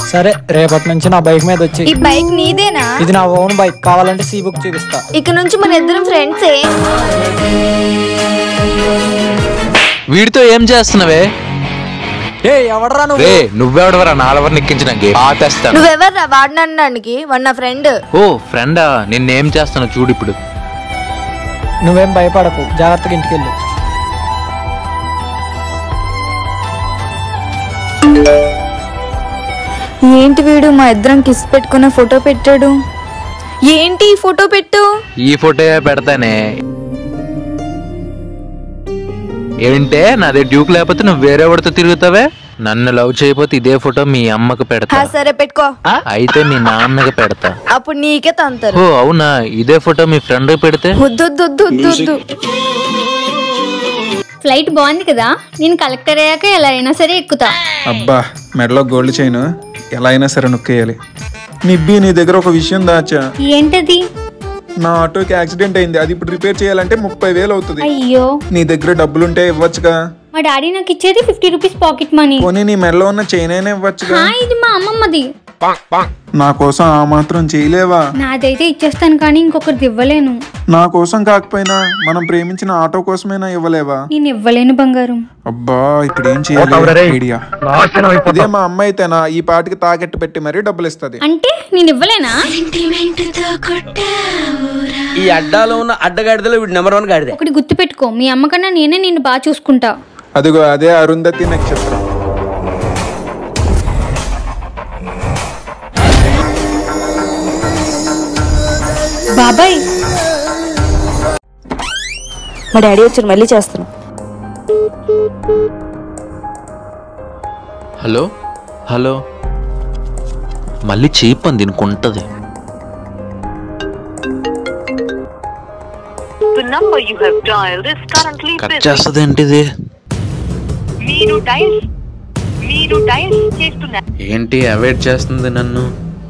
సరే రేపటి నుంచి నా బైక్ మీద వచ్చి ఈ బైక్ నీదేనా ఇది నా ఓన్ బైక్ కావాలంటే సీ బుక్ చూపిస్తా ఇక నుంచి మన ఇద్దరం ఫ్రెండ్సే వీడితో ఏం చేస్తున్నావే ఏ ఎవడరా నువ్వు రే నువ్వెవడవరా నాలవర్ నెక్కించడానికి ఆపేస్తాను నువ్వెవర్రా వాడినడానికి వాడు నా ఫ్రెండ్ ఓ ఫ్రెండా నిన్నేం చేస్తాను చూడు ఇప్పుడు నువ్వేం భయపడకు జాగ్రత్తగా ఇంటికి వెళ్ళు ఏంటి వీడు మా ఇద్దరం కిస్ పెట్టుకున్న ఫోటో పెట్టాడు ఏంటి ఈ ఫోటో పెట్టు ఈ ఫోటో పెడతానే ఏంటే నాదే డ్యూక్ లేకపోతే నువ్వు వేరే వాడితో తిరుగుతావే నన్ను లవ్ చేయకపోతే ఇదే ఫోటో మీ అమ్మకు పెడతా హా, సరే పెట్టుకో అయితే మీ నాన్నకి పెడతా అప్పుడు నీకే తంతారు ఓ అవునా ఇదే ఫోటో మీ ఫ్రెండ్ పెడితే వద్దు వద్దు వద్దు వద్దు వద్దు ఫ్లైట్ బాగుంది కదా నేను కలెక్టర్ అయ్యాక ఎలా అయినా సరే ఎక్కుతా అబ్బా మెడలో గోల్డ్ చైన్ ఎలా అయినా సరే నొక్కేయాలి నిబ్బి నీ దగ్గర ఒక విషయం దాచా ఏంటది నా ఆటోకి యాక్సిడెంట్ అయింది అది ఇప్పుడు రిపేర్ చేయాలంటే ముప్పై వేలు అవుతుంది అయ్యో నీ దగ్గర డబ్బులుంటే ఇవ్వచ్చుగా మా డాడీ నాకు ఇచ్చేది ఫిఫ్టీ రూపీస్ పాకెట్ మనీ పోనీ నీ మెడలో ఉన్న చైన్ అయినా ఇవ్వచ్చుగా ఇది మా అమ్మమ్మది నా కోసం ఆ మాత్రం చేయలేవా నాదైతే ఇచ్చేస్తాను కానీ ఇంకొకరిది ఇవ్వలేను నా కోసం కాకపోయినా మనం ప్రేమించిన ఆటో కోసమైనా ఇవ్వలేవా నేను ఇవ్వలేను బంగారం అబ్బా ఇప్పుడు ఏం చేయాలి ఐడియా ఇదే మా అమ్మ అయితేనా ఈ పాటికి తాకెట్టు పెట్టి మరీ డబ్బులు ఇస్తుంది అంటే నేను ఇవ్వలేనా ఈ అడ్డాలో ఉన్న అడ్డగాడిదలో వీడు నెంబర్ వన్ గాడిదే ఒకటి గుర్తు పెట్టుకో మీ అమ్మ కన్నా నేనే నిన్ను బాగా చూసుకుంటా అదిగో అదే అరుంధతి నక్షత్రం బాబాయ్ మా డాడీ వచ్చారు మళ్ళీ చేస్తాను హలో హలో మళ్ళీ చీపని దీనికి ఉంటది The number you have dialed is currently cut busy. చేస్తుంది ఏంటిది మీరు డయల్ మీరు డయల్ చేస్తున్న ఏంటి అవాయిడ్ చేస్తుంది నన్ను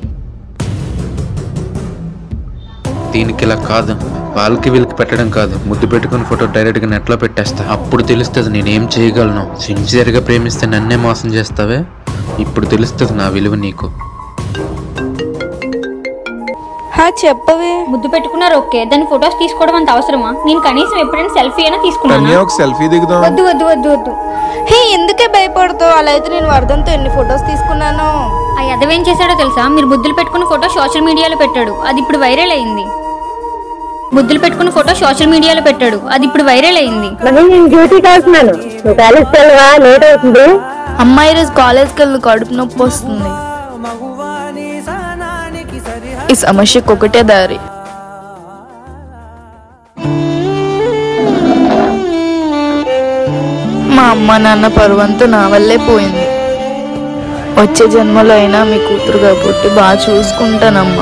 దీనికి ఇలా కాదు వాళ్ళకి వీళ్ళకి పెట్టడం కాదు ముద్దు పెట్టుకుని ఫోటో డైరెక్ట్ గా నెట్ లో పెట్టేస్తా అప్పుడు తెలుస్తుంది నేనేం చేయగలను సిన్సియర్ గా ప్రేమిస్తే నన్నే మోసం చేస్తావే ఇప్పుడు తెలుస్తుంది నా విలువ నీకు హా చెప్పవే ముద్దు పెట్టుకున్నారు ఓకే దాని ఫొటోస్ తీసుకోవడం అంత అవసరమా నేను కనీసం ఎప్పుడైనా సెల్ఫీ అయినా తీసుకున్నానా కన్యా ఒక సెల్ఫీ దిగుదాం వద్దు వద్దు వద్దు వద్దు హే ఎందుకే భయపడతావు అలా అయితే నేను వర్ధంతో ఎన్ని ఫొటోస్ తీసుకున్నాను ఆ ఎదవేం చేశాడో తెలుసా మీరు ముద్దులు పెట్టుకున్న ఫోటో సోషల్ మీడియాలో పెట్టాడు అది ఇప్పుడు వైరల్ అయింది ముద్దులు పెట్టుకున్న ఫోటో సోషల్ మీడియాలో పెట్టాడు అది ఇప్పుడు వైరల్ అయింది అమ్మాయి రోజు కాలేజ్కి వెళ్ళి కడుపు నొప్పి వస్తుంది ఈ సమస్యకు ఒకటే దారి మా అమ్మ నాన్న పరువంతా నా వల్లే పోయింది వచ్చే జన్మలో అయినా మీ కూతురుగా పుట్టి బాగా చూసుకుంటానమ్మా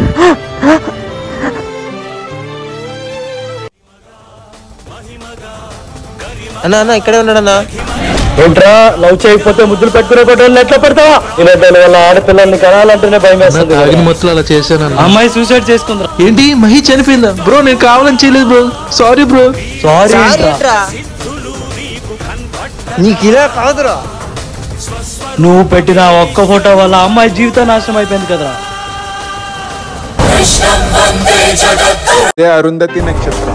అన్నా అన్న ఇక్కడే ఉన్నాడు అన్న ఏంట్రా లవ్ చేయకపోతే ముద్దులు పెట్టుకునే కొట్టోళ్ళు ఎట్లా పెడతావా ఇలా దాని వల్ల ఆడపిల్లల్ని కనాలంటేనే భయం వేస్తుంది తాగిన మొత్తం అలా చేశాను అమ్మాయి సూసైడ్ చేసుకుందా ఏంటి మహి చనిపోయిందా బ్రో నేను కావాలని చేయలేదు బ్రో సారీ బ్రో సారీ నీకు ఇలా కాదురా నువ్వు పెట్టిన ఒక్క ఫోటో వల్ల అమ్మాయి జీవితం నాశనం అయిపోయింది కదరా అదే అరుంధతి నక్షత్రం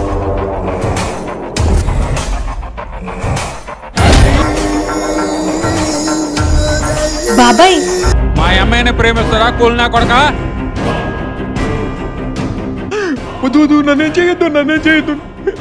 బాబాయ్ మా అమ్మాయిని ప్రేమిస్తారా కూలినా కొడక వద్దు వద్దు నన్నే చేయొద్దు నన్నే చేయొద్దు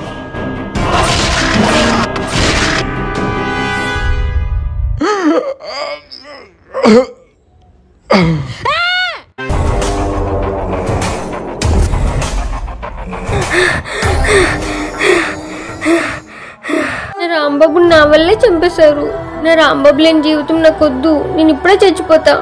నా రాంబాబు నా వల్లే చంపేశారు నా రాంబాబు లేని జీవితం నాకు వద్దు నేను ఇప్పుడే చచ్చిపోతా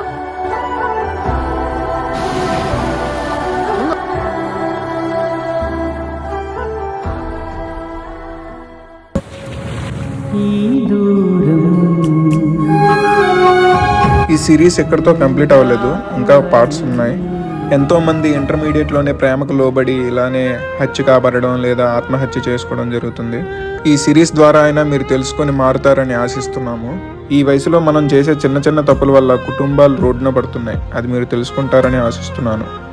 ఈ సిరీస్ ఎక్కడితో కంప్లీట్ అవ్వలేదు ఇంకా పార్ట్స్ ఉన్నాయి ఎంతో మంది ఇంటర్మీడియట్ లోనే ప్రేమకు లోబడి ఇలానే హత్య కాబడడం లేదా ఆత్మహత్య చేసుకోవడం జరుగుతుంది ఈ సిరీస్ ద్వారా అయినా మీరు తెలుసుకొని మారుతారని ఆశిస్తున్నాము ఈ వయసులో మనం చేసే చిన్న చిన్న తప్పుల వల్ల కుటుంబాలు రోడ్డున పడుతున్నాయి అది మీరు తెలుసుకుంటారని ఆశిస్తున్నాను